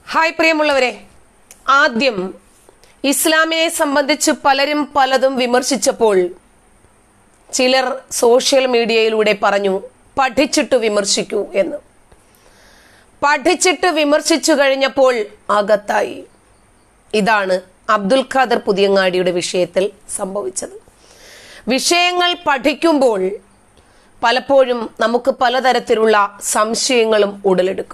Hi പ്രിയമുള്ളവരെ ആദ്യം ഇസ്ലാമിനെ സംബന്ധിച്ച് പലരും പലതും വിമർശിച്ചപ്പോൾ ചിലർ സോഷ്യൽ മീഡിയയിലൂടെ പറഞ്ഞു പഠിച്ചിട്ട് വിമർശിക്കൂ എന്ന് പഠിച്ചിട്ട് വിമർശിച്ചു കഴിഞ്ഞപ്പോൾ അകത്തായി ഇതാണ് അബ്ദുൽ ഖാദർ പുതിയങ്ങാടിയുടെ വിഷയത്തിൽ സംഭവിച്ചത് വിഷയങ്ങൾ പഠിക്കുമ്പോൾ പലപ്പോഴും നമുക്ക് പലതരത്തിലുള്ള സംശയങ്ങളും ഉടലെടുക്കും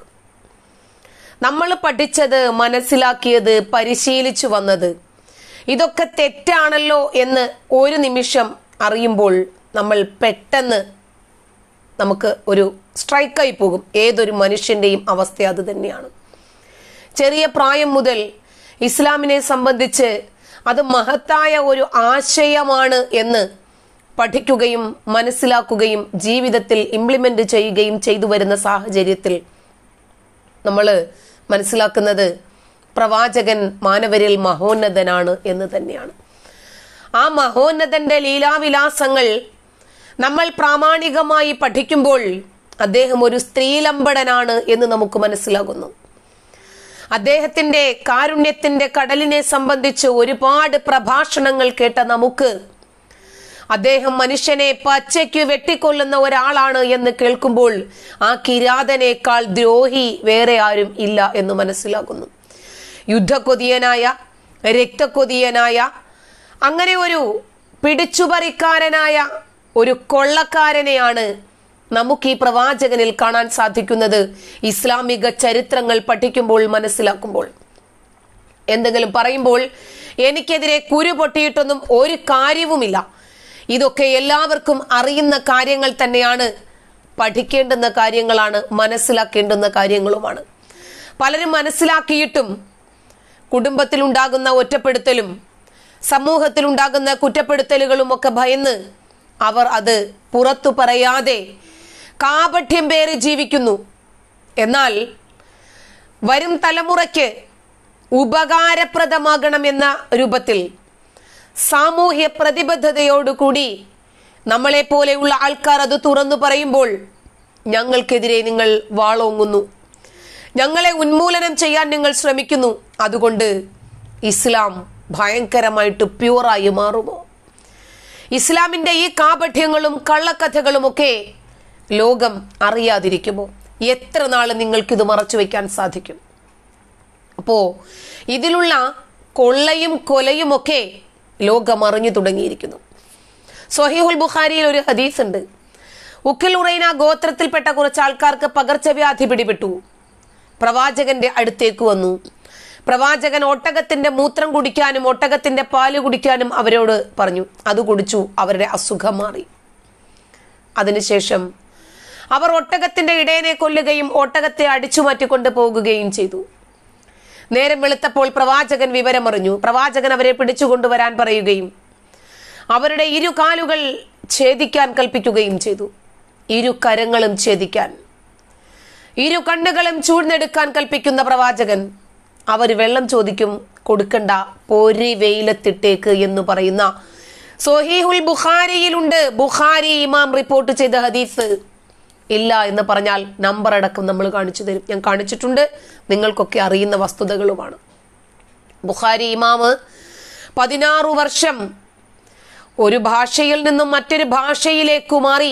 നമ്മൾ പഠിച്ചത് മനസ്സിലാക്കിയത് പരിശീലിച്ചു വന്നത് ഇതൊക്കെ തെറ്റാണല്ലോ എന്ന് ഒരു നിമിഷം അറിയുമ്പോൾ നമ്മൾ പെട്ടെന്ന് നമുക്ക് ഒരു സ്ട്രൈക്കായി പോകും ഏതൊരു മനുഷ്യന്റെയും അവസ്ഥ അത് തന്നെയാണ് ചെറിയ പ്രായം മുതൽ ഇസ്ലാമിനെ സംബന്ധിച്ച് അത് മഹത്തായ ഒരു ആശയമാണ് എന്ന് പഠിക്കുകയും മനസ്സിലാക്കുകയും ജീവിതത്തിൽ ഇംപ്ലിമെന്റ് ചെയ്യുകയും ചെയ്തു വരുന്ന സാഹചര്യത്തിൽ നമ്മൾ മനസ്സിലാക്കുന്നത് പ്രവാചകൻ മാനവരിൽ മഹോന്നതനാണ് എന്ന് തന്നെയാണ് ആ മഹോന്നതന്റെ ലീലാവിലാസങ്ങൾ നമ്മൾ പ്രാമാണികമായി പഠിക്കുമ്പോൾ അദ്ദേഹം ഒരു സ്ത്രീലമ്പടനാണ് എന്ന് നമുക്ക് മനസ്സിലാകുന്നു അദ്ദേഹത്തിന്റെ കാരുണ്യത്തിന്റെ കടലിനെ സംബന്ധിച്ച് ഒരുപാട് പ്രഭാഷണങ്ങൾ കേട്ട നമുക്ക് അദ്ദേഹം മനുഷ്യനെ പച്ചയ്ക്ക് വെട്ടിക്കൊല്ലുന്ന ഒരാളാണ് എന്ന് കേൾക്കുമ്പോൾ ആ കിരാതനേക്കാൾ ദ്രോഹി വേറെ ആരും ഇല്ല എന്ന് മനസ്സിലാക്കുന്നു യുദ്ധക്കൊതിയനായ രക്തക്കൊതിയനായ അങ്ങനെ ഒരു പിടിച്ചുപറിക്കാരനായ ഒരു കൊള്ളക്കാരനെയാണ് നമുക്ക് ഈ പ്രവാചകനിൽ കാണാൻ സാധിക്കുന്നത് ഇസ്ലാമിക ചരിത്രങ്ങൾ പഠിക്കുമ്പോൾ മനസ്സിലാക്കുമ്പോൾ എന്തെങ്കിലും പറയുമ്പോൾ എനിക്കെതിരെ കുരു പൊട്ടിയിട്ടൊന്നും ഒരു കാര്യവുമില്ല ഇതൊക്കെ എല്ലാവർക്കും അറിയുന്ന കാര്യങ്ങൾ തന്നെയാണ് പഠിക്കേണ്ടുന്ന കാര്യങ്ങളാണ് മനസ്സിലാക്കേണ്ടുന്ന കാര്യങ്ങളുമാണ് പലരും മനസ്സിലാക്കിയിട്ടും കുടുംബത്തിലുണ്ടാകുന്ന ഒറ്റപ്പെടുത്തലും സമൂഹത്തിലുണ്ടാകുന്ന കുറ്റപ്പെടുത്തലുകളും ഒക്കെ ഭയന്ന് അവർ അത് പുറത്തു പറയാതെ കാപഠ്യം പേറി ജീവിക്കുന്നു എന്നാൽ വരും തലമുറയ്ക്ക് ഉപകാരപ്രദമാകണമെന്ന രൂപത്തിൽ സാമൂഹ്യ പ്രതിബദ്ധതയോടുകൂടി നമ്മളെ പോലെയുള്ള ആൾക്കാർ അത് തുറന്നു പറയുമ്പോൾ ഞങ്ങൾക്കെതിരെ നിങ്ങൾ വാളോങ്ങുന്നു ഞങ്ങളെ ഉന്മൂലനം ചെയ്യാൻ നിങ്ങൾ ശ്രമിക്കുന്നു അതുകൊണ്ട് ഇസ്ലാം ഭയങ്കരമായിട്ട് പ്യൂറായി മാറുമോ ഇസ്ലാമിന്റെ ഈ കാപഠ്യങ്ങളും കള്ളക്കഥകളുമൊക്കെ ലോകം അറിയാതിരിക്കുമോ എത്ര നാൾ നിങ്ങൾക്കിത് മറച്ചു വയ്ക്കാൻ സാധിക്കും അപ്പോ ഇതിലുള്ള കൊള്ളയും കൊലയും ഒക്കെ ലോകം അറിഞ്ഞു തുടങ്ങിയിരിക്കുന്നു സൊഹീഹുൽ ബുഖാരിയിൽ ഒരു ഹദീസ് ഉണ്ട് ഉക്കിൽ ഉറൈന ഗോത്രത്തിൽപ്പെട്ട കുറച്ച് ആൾക്കാർക്ക് പകർച്ചവ്യാധി പിടിപെട്ടു പ്രവാചകന്റെ അടുത്തേക്ക് വന്നു പ്രവാചകൻ ഒട്ടകത്തിന്റെ മൂത്രം കുടിക്കാനും ഒട്ടകത്തിന്റെ പാല് കുടിക്കാനും അവരോട് പറഞ്ഞു അത് കുടിച്ചു അവരുടെ അസുഖം മാറി അതിനുശേഷം അവർ ഒട്ടകത്തിന്റെ ഇടയനെ കൊല്ലുകയും ഒട്ടകത്തെ അടിച്ചു മാറ്റിക്കൊണ്ട് പോകുകയും ചെയ്തു നേരം വെളുത്തപ്പോൾ പ്രവാചകൻ വിവരമറിഞ്ഞു പ്രവാചകൻ അവരെ പിടിച്ചുകൊണ്ടുവരാൻ പറയുകയും അവരുടെ ഇരു കാലുകൾ ഛേദിക്കാൻ കൽപ്പിക്കുകയും ചെയ്തു ഇരു കരങ്ങളും ഛേദിക്കാൻ ഇരു കണ്ണുകളും ചൂഴ്ന്നെടുക്കാൻ കൽപ്പിക്കുന്ന പ്രവാചകൻ അവർ വെള്ളം ചോദിക്കും കൊടുക്കണ്ട പൊരി വെയിലത്തിട്ടേക്ക് എന്ന് പറയുന്ന സൊഹീഹുൽ ബുഖാരിയിലുണ്ട് ബുഖാരി ഇമാം റിപ്പോർട്ട് ചെയ്ത ഹദീസ് ഇല്ല എന്ന് പറഞ്ഞാൽ നമ്പർ അടക്കം നമ്മൾ കാണിച്ചു തരും ഞാൻ കാണിച്ചിട്ടുണ്ട് നിങ്ങൾക്കൊക്കെ അറിയുന്ന വസ്തുതകളുമാണ് ബുഖാരി ഇമാമ് പതിനാറു വർഷം ഒരു ഭാഷയിൽ നിന്നും മറ്റൊരു ഭാഷയിലേക്ക് മാറി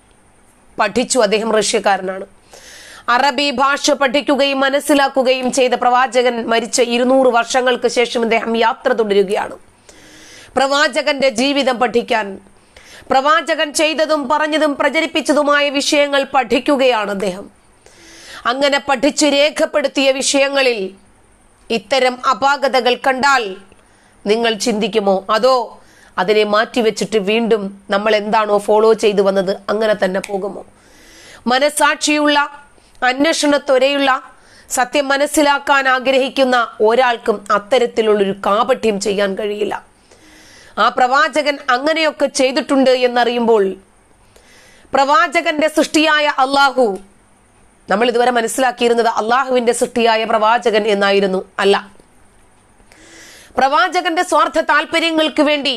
പഠിച്ചു അദ്ദേഹം റഷ്യക്കാരനാണ് അറബി ഭാഷ പഠിക്കുകയും മനസ്സിലാക്കുകയും ചെയ്ത പ്രവാചകൻ മരിച്ച ഇരുന്നൂറ് വർഷങ്ങൾക്ക് ശേഷം അദ്ദേഹം യാത്ര തുടരുകയാണ് പ്രവാചകന്റെ ജീവിതം പഠിക്കാൻ പ്രവാചകൻ ചെയ്തതും പറഞ്ഞതും പ്രചരിപ്പിച്ചതുമായ വിഷയങ്ങൾ പഠിക്കുകയാണ് അദ്ദേഹം അങ്ങനെ പഠിച്ചു രേഖപ്പെടുത്തിയ വിഷയങ്ങളിൽ ഇത്തരം അപാകതകൾ കണ്ടാൽ നിങ്ങൾ ചിന്തിക്കുമോ അതോ അതിനെ മാറ്റിവെച്ചിട്ട് വീണ്ടും നമ്മൾ എന്താണോ ഫോളോ ചെയ്തു വന്നത് അങ്ങനെ തന്നെ പോകുമോ മനസാക്ഷിയുള്ള അന്വേഷണത്വരയുള്ള സത്യം മനസ്സിലാക്കാൻ ആഗ്രഹിക്കുന്ന ഒരാൾക്കും അത്തരത്തിലുള്ളൊരു കാപട്യം ചെയ്യാൻ കഴിയില്ല ആ പ്രവാചകൻ അങ്ങനെയൊക്കെ ചെയ്തിട്ടുണ്ട് എന്നറിയുമ്പോൾ പ്രവാചകന്റെ സൃഷ്ടിയായ അള്ളാഹു നമ്മൾ ഇതുവരെ മനസ്സിലാക്കിയിരുന്നത് അള്ളാഹുവിന്റെ സൃഷ്ടിയായ പ്രവാചകൻ എന്നായിരുന്നു അല്ല പ്രവാചകന്റെ സ്വാർത്ഥ താല്പര്യങ്ങൾക്ക് വേണ്ടി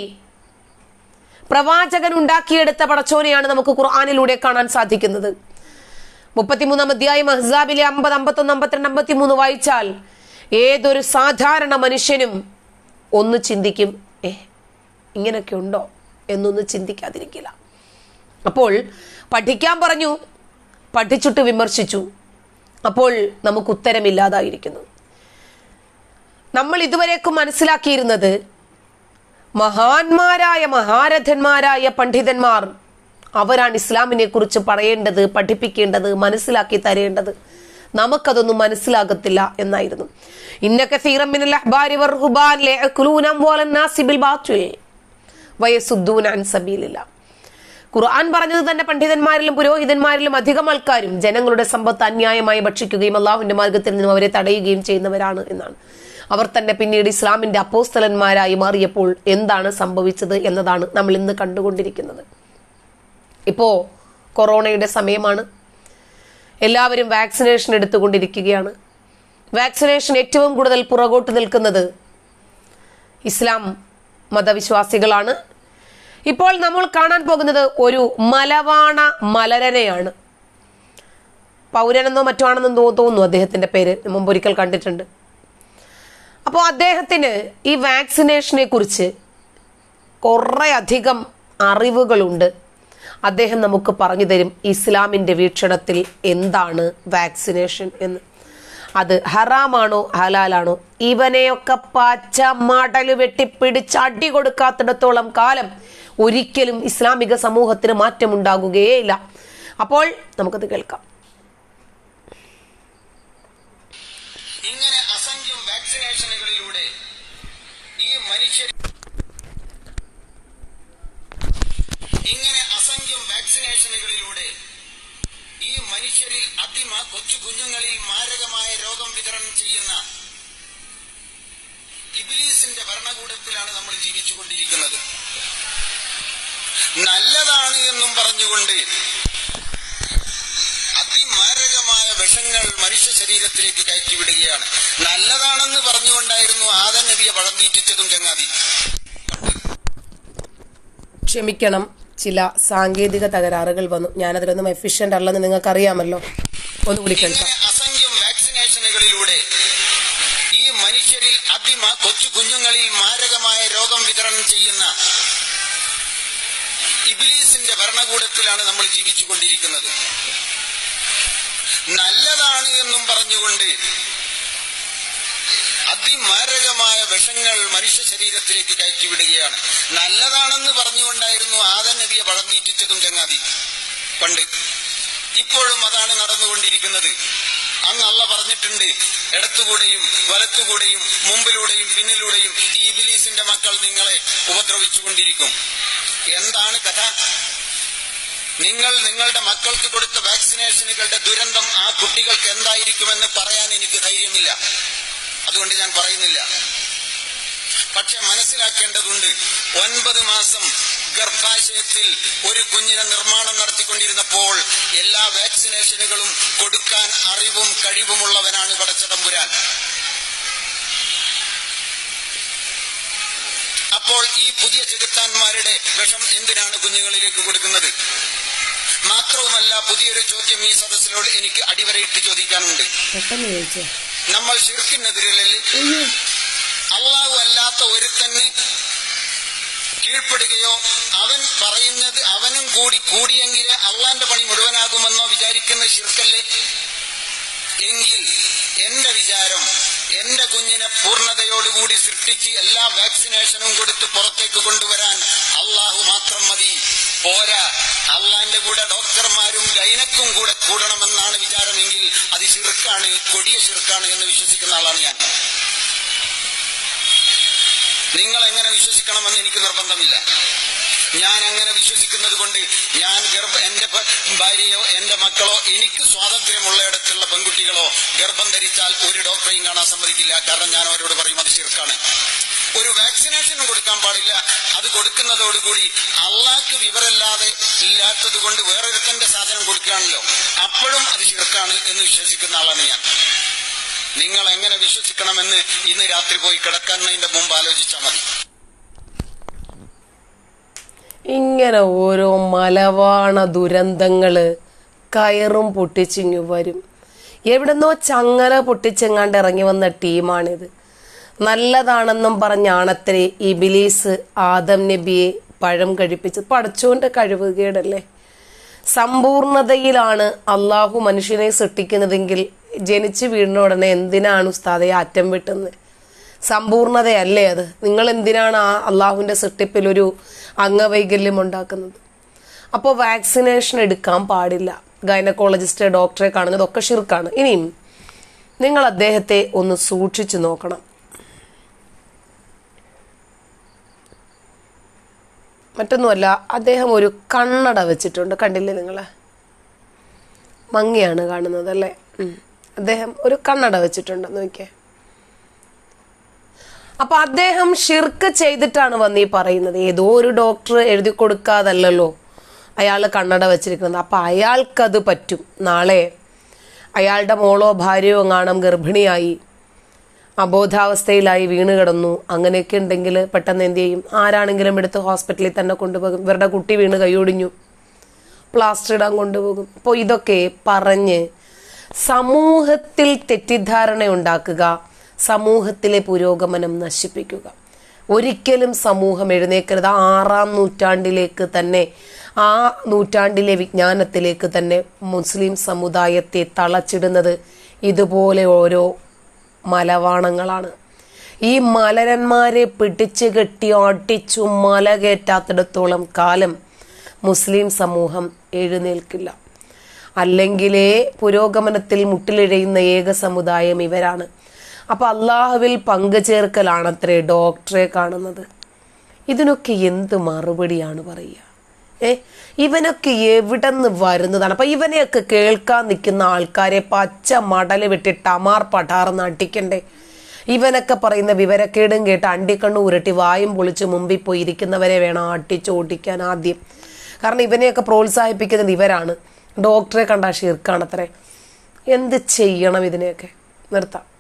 പ്രവാചകൻ ഉണ്ടാക്കിയെടുത്ത പടച്ചോനെയാണ് നമുക്ക് ഖുർആാനിലൂടെ കാണാൻ സാധിക്കുന്നത് മുപ്പത്തിമൂന്നാം അധ്യായം അഹ്സാബിലെ അമ്പത് അമ്പത്തൊന്ന് അമ്പത്തിരണ്ട് അമ്പത്തിമൂന്ന് വായിച്ചാൽ ഏതൊരു സാധാരണ മനുഷ്യനും ഒന്ന് ചിന്തിക്കും ഏ ഇങ്ങനെയൊക്കെ ഉണ്ടോ എന്നൊന്ന് ചിന്തിക്കാതിരിക്കില്ല അപ്പോൾ പഠിക്കാൻ പറഞ്ഞു പഠിച്ചിട്ട് വിമർശിച്ചു അപ്പോൾ നമുക്ക് ഉത്തരമില്ലാതായിരിക്കുന്നു നമ്മൾ ഇതുവരേക്കും മനസ്സിലാക്കിയിരുന്നത് മഹാന്മാരായ മഹാരഥന്മാരായ പണ്ഡിതന്മാർ അവരാണ് ഇസ്ലാമിനെ കുറിച്ച് പറയേണ്ടത് പഠിപ്പിക്കേണ്ടത് മനസ്സിലാക്കി തരേണ്ടത് നമുക്കതൊന്നും മനസ്സിലാകത്തില്ല എന്നായിരുന്നു ഇന്നൊക്കെ സീറമ്മിനൽ അഹ്ബാരി വർഹുബാൻ ലയഅ്കുലൂന അംവാലൻ നാസി ബിൽ ബാത്തിൽ വയസുദ്ദൂന അൻ സബീലില്ല ഖുർആൻ പറഞ്ഞത് തന്നെ പണ്ഡിതന്മാരിലും പുരോഹിതന്മാരിലും അധികം ആൾക്കാരും ജനങ്ങളുടെ സമ്പത്ത് അന്യായമായി ഭക്ഷിക്കുകയും അള്ളാഹുവിന്റെ മാർഗത്തിൽ നിന്നും അവരെ തടയുകയും ചെയ്യുന്നവരാണ് എന്നാണ് അവർ തന്നെ പിന്നീട് ഇസ്ലാമിന്റെ അപ്പോസ്തലന്മാരായി മാറിയപ്പോൾ എന്താണ് സംഭവിച്ചത് എന്നതാണ് നമ്മൾ ഇന്ന് കണ്ടുകൊണ്ടിരിക്കുന്നത് ഇപ്പോ കൊറോണയുടെ സമയമാണ് എല്ലാവരും വാക്സിനേഷൻ എടുത്തുകൊണ്ടിരിക്കുകയാണ് വാക്സിനേഷൻ ഏറ്റവും കൂടുതൽ പുറകോട്ട് നിൽക്കുന്നത് ഇസ്ലാം മതവിശ്വാസികളാണ് ഇപ്പോൾ നമ്മൾ കാണാൻ പോകുന്നത് ഒരു മലവാണ മലരനെയാണ് പൗരനെന്നോ മറ്റോ ആണെന്ന് തോ- തോന്നുന്നു അദ്ദേഹത്തിന്റെ പേര് മുമ്പൊരിക്കൽ കണ്ടിട്ടുണ്ട് അപ്പോൾ അദ്ദേഹത്തിന് ഈ വാക്സിനേഷനെ കുറിച്ച് കുറേ അധികം അറിവുകളുണ്ട് അദ്ദേഹം നമുക്ക് പറഞ്ഞു തരും ഇസ്ലാമിന്റെ വീക്ഷണത്തിൽ എന്താണ് വാക്സിനേഷൻ എന്ന് അത് ഹറാമാണോ ഹലാലാണോ ഇവനെയൊക്കെ പച്ച മടല് വെട്ടിപ്പിടിച്ച് അടി കൊടുക്കാത്തിടത്തോളം കാലം ഒരിക്കലും ഇസ്ലാമിക സമൂഹത്തിന് മാറ്റമുണ്ടാകുകയേയില്ല അപ്പോൾ നമുക്കത് കേൾക്കാം ഇങ്ങനെ അസംഖ്യം വാക്സിനേഷനുകളിലൂടെ ഈ മനുഷ്യർ ഇങ്ങനെ അസംഖ്യം വാക്സിനേഷനുകളിലൂടെ ഈ മനുഷ്യരിൽ അതിമ കൊച്ചു കുഞ്ഞുങ്ങളിൽ മാരകമായ രോഗം വിതരണം ചെയ്യുന്ന ഇബിലീസിന്റെ ഭരണകൂടത്തിലാണ് നമ്മൾ ജീവിച്ചുകൊണ്ടിരിക്കുന്നത് നല്ലതാണ് എന്നും പറഞ്ഞുകൊണ്ട് അതിമാരകമായ വിഷങ്ങൾ മനുഷ്യ ശരീരത്തിലേക്ക് കയറ്റിവിടുകയാണ് നല്ലതാണെന്ന് പറഞ്ഞുകൊണ്ടായിരുന്നു ആദം നബിയെ പഴം തീറ്റിച്ചതും ചങ്ങാതി ക്ഷമിക്കണം ചില സാങ്കേതിക തകരാറുകൾ വന്നു ഞാനതിലൊന്നും എഫിഷ്യന്റ് അല്ലെന്ന് നിങ്ങൾക്ക് അറിയാമല്ലോ ഒന്നുകൂടി കേൾക്കാം ഇങ്ങനെ അസംഖ്യം വാക്സിനേഷനുകളിലൂടെ ഈ മനുഷ്യരിൽ അതിമ കൊച്ചു കുഞ്ഞുങ്ങളിൽ മാരകമായ രോഗം വിതരണം ചെയ്യുന്ന ഇബിലീസിന്റെ ഭരണകൂടത്തിലാണ് നമ്മൾ ജീവിച്ചുകൊണ്ടിരിക്കുന്നത് നല്ലതാണ് എന്നും പറഞ്ഞുകൊണ്ട് അതിമാരകമായ വിഷങ്ങൾ മനുഷ്യ ശരീരത്തിലേക്ക് കയറ്റിവിടുകയാണ് നല്ലതാണെന്ന് പറഞ്ഞുകൊണ്ടായിരുന്നു ആദം നബിയെ പഴം തീറ്റിച്ചതും ചങ്ങാതി പണ്ട് ഇപ്പോഴും അതാണ് നടന്നുകൊണ്ടിരിക്കുന്നത് അന്ന് അള്ള പറഞ്ഞിട്ടുണ്ട് ഇടത്തുകൂടെയും വലത്തുകൂടെയും മുമ്പിലൂടെയും പിന്നിലൂടെയും ഈ ഇബിലീസിന്റെ മക്കൾ നിങ്ങളെ ഉപദ്രവിച്ചുകൊണ്ടിരിക്കും എന്താണ് കഥ നിങ്ങൾ നിങ്ങളുടെ മക്കൾക്ക് കൊടുത്ത വാക്സിനേഷനുകളുടെ ദുരന്തം ആ കുട്ടികൾക്ക് എന്തായിരിക്കുമെന്ന് പറയാൻ എനിക്ക് ധൈര്യമില്ല അതുകൊണ്ട് ഞാൻ പറയുന്നില്ല പക്ഷെ മനസ്സിലാക്കേണ്ടതുണ്ട് ഒൻപത് മാസം ഗർഭാശയത്തിൽ ഒരു കുഞ്ഞിനെ നിർമ്മാണം നടത്തിക്കൊണ്ടിരുന്നപ്പോൾ എല്ലാ വാക്സിനേഷനുകളും കൊടുക്കാൻ അറിവും കഴിവുമുള്ളവനാണ് പടച്ചതമ്പുരാൻ അപ്പോൾ ഈ പുതിയ ചെകുത്താന്മാരുടെ വിഷം എന്തിനാണ് കുഞ്ഞുങ്ങളിലേക്ക് കൊടുക്കുന്നത് മാത്രവുമല്ല പുതിയൊരു ചോദ്യം ഈ സദസ്സിനോട് എനിക്ക് അടിവരയിട്ട് ചോദിക്കാനുണ്ട് പെട്ടെന്ന് ചോദിച്ചേ നമ്മൾ ശിർക്കിനെതിരല്ലേ അള്ളാഹു അല്ലാത്ത ഒരുത്തന് കീഴ്പ്പെടുകയോ അവൻ പറയുന്നത് അവനും കൂടി കൂടിയെങ്കിലേ അള്ളാന്റെ പണി മുഴുവനാകുമെന്നോ വിചാരിക്കുന്ന ശിർക്കല്ലേ എങ്കിൽ എന്റെ വിചാരം എന്റെ കുഞ്ഞിനെ പൂർണ്ണതയോടുകൂടി സൃഷ്ടിച്ച് എല്ലാ വാക്സിനേഷനും കൊടുത്ത് പുറത്തേക്ക് കൊണ്ടുവരാൻ അള്ളാഹു മാത്രം മതി പോരാ അള്ളാന്റെ കൂടെ ഡോക്ടർമാരും ഗൈനക്കും കൂടെ കൂടണമെന്നാണ് വിചാരമെങ്കിൽ അത് ശിർക്കാണ് കൊടിയ ശിർക്കാണ് എന്ന് വിശ്വസിക്കുന്ന ആളാണ് ഞാൻ നിങ്ങൾ എങ്ങനെ വിശ്വസിക്കണമെന്ന് എനിക്ക് നിർബന്ധമില്ല ഞാൻ അങ്ങനെ വിശ്വസിക്കുന്നത് കൊണ്ട് ഞാൻ ഗർഭ എന്റെ പ- ഭാര്യയോ എന്റെ മക്കളോ എനിക്ക് സ്വാതന്ത്ര്യമുള്ളയിടത്തുള്ള പെൺകുട്ടികളോ ഗർഭം ധരിച്ചാൽ ഒരു ഡോക്ടറെയും കാണാൻ സമ്മതിക്കില്ല കാരണം ഞാൻ അവരോട് പറയും അത് ശിർക്കാണ് ഒരു വാക്സിനേഷനും കൊടുക്കാൻ പാടില്ല അത് കൊടുക്കുന്നതോടുകൂടി അള്ളാക്ക് വിവരമില്ലാതെ ഇല്ലാത്തത് കൊണ്ട് വേറൊരുത്തന്റെ സാധനം കൊടുക്കുകയാണല്ലോ അപ്പോഴും അത് ശിർക്കാണ് എന്ന് വിശ്വസിക്കുന്ന ആളാണ് ഞാൻ നിങ്ങൾ എങ്ങനെ വിശ്വസിക്കണമെന്ന് ഇന്ന് രാത്രി പോയി കിടക്കുന്നതിന്റെ മുമ്പ് ആലോചിച്ചാൽ മതി ഇങ്ങനെ ഓരോ മലവാണ ദുരന്തങ്ങള് കയറും പൊട്ടിച്ചിങ്ങു വരും എവിടെന്നോ ചങ്ങല പൊട്ടിച്ചെങ്ങാണ്ട് ഇറങ്ങി വന്ന ടീമാണിത് നല്ലതാണെന്നും പറഞ്ഞാണത്രേ ഈ ബിലീസ് ആദം നബിയെ പഴം കഴിപ്പിച്ചത് പടച്ചോന്റെ കഴിവുകേടല്ലേ സമ്പൂർണതയിലാണ് അള്ളാഹു മനുഷ്യനെ സൃഷ്ടിക്കുന്നതെങ്കിൽ ജനിച്ചു വീഴുന്ന ഉടനെ എന്തിനാണ് ഉസ്താദെ അറ്റം വെട്ടുന്നത് സമ്പൂർണതയല്ലേ അത് നിങ്ങൾ എന്തിനാണ് ആ അള്ളാഹുവിന്റെ സൃഷ്ടിപ്പിൽ ഒരു അംഗവൈകല്യം ഉണ്ടാക്കുന്നത് അപ്പോൾ വാക്സിനേഷൻ എടുക്കാൻ പാടില്ല ഗൈനക്കോളജിസ്റ്റ് ഡോക്ടറെ കാണുന്നത് ഒക്കെ ഷിർക്കാണ് ഇനിയും നിങ്ങൾ അദ്ദേഹത്തെ ഒന്ന് സൂക്ഷിച്ചു നോക്കണം മറ്റൊന്നുമല്ല അദ്ദേഹം ഒരു കണ്ണട വെച്ചിട്ടുണ്ട് കണ്ടില്ലേ നിങ്ങൾ മങ്ങിയാണ് കാണുന്നത് അല്ലേ ഉം. അദ്ദേഹം ഒരു കണ്ണട വെച്ചിട്ടുണ്ട് നോക്കിയേ അപ്പൊ അദ്ദേഹം ഷിർക്ക് ചെയ്തിട്ടാണ് വന്ന് ഈ പറയുന്നത് ഏതോ ഒരു ഡോക്ടർ എഴുതി കൊടുക്കാതല്ലല്ലോ അയാൾ കണ്ണട വെച്ചിരിക്കുന്നത് അപ്പൊ അയാൾക്കത് പറ്റും നാളെ അയാളുടെ മോളോ ഭാര്യയോ കാണാം ഗർഭിണിയായി അബോധാവസ്ഥയിലായി വീണ് കിടന്നു അങ്ങനെയൊക്കെ ഉണ്ടെങ്കിൽ പെട്ടെന്ന് എന്ത് ചെയ്യും ആരാണെങ്കിലും എടുത്ത് ഹോസ്പിറ്റലിൽ തന്നെ കൊണ്ടുപോകും ഇവരുടെ കുട്ടി വീണ് കൈയൊടിഞ്ഞു പ്ലാസ്റ്റർ ഇടാൻ കൊണ്ടുപോകും അപ്പോൾ ഇതൊക്കെ പറഞ്ഞ് സമൂഹത്തിൽ തെറ്റിദ്ധാരണ ഉണ്ടാക്കുക സമൂഹത്തിലെ പുരോഗമനം നശിപ്പിക്കുക ഒരിക്കലും സമൂഹം എഴുന്നേക്കരുത് ആ ആറാം നൂറ്റാണ്ടിലേക്ക് തന്നെ ആ നൂറ്റാണ്ടിലെ വിജ്ഞാനത്തിലേക്ക് തന്നെ മുസ്ലിം സമുദായത്തെ തളച്ചിടുന്നത് ഇതുപോലെ ഓരോ മലവാണങ്ങളാണ് ഈ മലരന്മാരെ പിടിച്ചു കെട്ടി അടിച്ചു മല കയറ്റാത്തിടത്തോളം കാലം മുസ്ലിം സമൂഹം എഴുന്നേൽക്കില്ല അല്ലെങ്കിലേ പുരോഗമനത്തിൽ മുട്ടിലിഴയുന്ന ഏക സമുദായം ഇവരാണ് അപ്പൊ അള്ളാഹുവിൽ പങ്കുചേർക്കലാണത്രേ ഡോക്ടറെ കാണുന്നത് ഇതിനൊക്കെ എന്ത് മറുപടിയാണ് പറയുക ഏ ഇവനൊക്കെ എവിടെ നിന്ന് വരുന്നതാണ് അപ്പൊ ഇവനെയൊക്കെ കേൾക്കാൻ നിൽക്കുന്ന ആൾക്കാരെ പച്ച മടല് വെട്ടി ടമാർ പടാർന്ന് അടിക്കണ്ടേ ഇവനൊക്കെ പറയുന്ന വിവരക്കേടും കേട്ട് അണ്ടിക്കണ്ണു ഉരുട്ടി വായും പൊളിച്ച് മുമ്പിൽ പോയി ഇരിക്കുന്നവരെ വേണം അട്ടിച്ച് ഓടിക്കാൻ ആദ്യം കാരണം ഇവനെയൊക്കെ പ്രോത്സാഹിപ്പിക്കുന്നത് ഇവരാണ് ഡോക്ടറെ കണ്ട ഷീർക്കാണത്രേ എന്ത് ചെയ്യണം ഇതിനെയൊക്കെ നിർത്താം